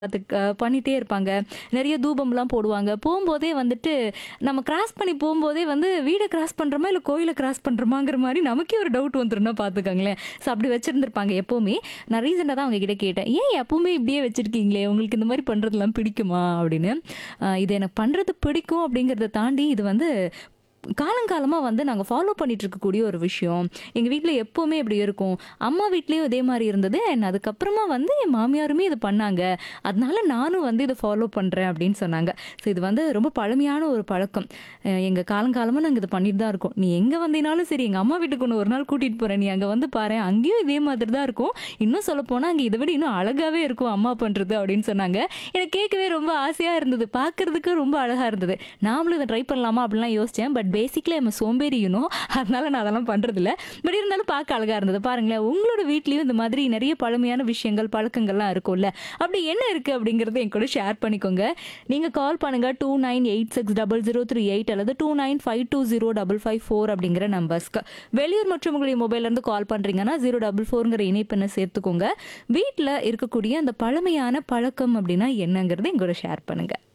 அதுக்கு அ, பண்ணிட்டே இருப்பாங்க. நெறைய தூபம்லாம் போடுவாங்க. போம்போதே வந்துட்டு நம்ம கிராஸ் பண்ணி போம்போதே வந்து வீட கிராஸ் பண்றோமா, இல்ல கோயில கிராஸ் பண்றோமாங்கிற மாரி நமக்கே ஒரு டவுட் வந்துரும்னா பார்த்துக்கோங்களேன். ஸோ அப்படி வச்சிருந்திருப்பாங்க எப்பவுமே. நான் ரீசென்ட்டா தான் அவங்க கிட்ட கேட்டேன். "ஏன் எப்பவுமே இப்படியே வச்சிருக்கீங்களே? உங்களுக்கு இந்த மாரி பண்றதெல்லாம் பிடிக்குமா?" அப்படின்னு. அ இது எனக்கு பண்றது பிடிக்கும் அப்படிங்கிறத தாண்டி இது வந்து காலங்காலமா வந்து நாங்க ஃபாலோ பண்ணிட்டு இருக்கக்கூடிய ஒரு விஷயம். எங்க வீட்ல எப்பவுமே இப்படி இருக்கும். அம்மா வீட்லயும் இதே மாரி இருந்தது. அண்ட் அதுக்கப்புறமா வந்து என் மாமியாருமே இது பண்ணாங்க. அதனால நானும் வந்து இத ஃபாலோ பண்றேன் அப்படின்னு சொன்னாங்க. ஸோ இது வந்து ரொம்ப பழமையான ஒரு பழக்கம். அ எங்க காலங்காலமா நாங்க இத பண்ணிட்டு தான் இருக்கோம். "நீ எங்க வந்தீனாலும் சரி, எங்க அம்மா வீட்டுக்கு உன்ன ஒரு நாள் கூட்டிட்டு போறேன். நீ அங்க வந்து பாரேன். அங்கேயும் இதே மாதிரி தான் இருக்கும். இன்னும் சொல்லப்போனா அங்க இத விட இன்னும் அழகாவே இருக்கும் அம்மா பண்றது" அப்படின்னு சொன்னாங்க. எனக்கு கேட்கவே ரொம்ப ஆசையா இருந்தது. பார்க்கறதுக்கு ரொம்ப அழகா இருந்தது. நாமளும் இத ட்ரை பண்ணலாமா அப்படிலாம் யோசிச்சேன். பட் பேசிக்கலி ஐ அம் சோம்பேறி யூ நோ. அதனால நான் அதெல்லாம் பண்றதில்ல. பட் இருந்தாலும் பார்க்க அழகா இருந்தது. பாருங்களேன், உங்களோட வீட்லயும் இந்த மாதிரி நெறைய பழமையான விஷயங்கள், பழக்கங்கள்லாம் இருக்கும்ல. அப்படி என்ன இருக்கு அப்படிங்கிறத என் கூட ஷேர் பண்ணிக்கோங்க. நீங்க கால் பண்ணுங்க 29860038 அல்லது 29520554 அப்படிங்கிற நம்பர்ஸ்க்கு. வெளியூர் மற்றும் உங்களுடைய மொபைல்ல இருந்து கால் பண்றீங்கன்னா 044ங்கிற இணைப்பெண்ண சேர்த்துக்கோங்க. வீட்ல இருக்கக்கூடிய அந்த பழமையான பழக்கம் அப்படின்னா என்னங்கிறத என் கூட ஷேர் பண்ணுங்க.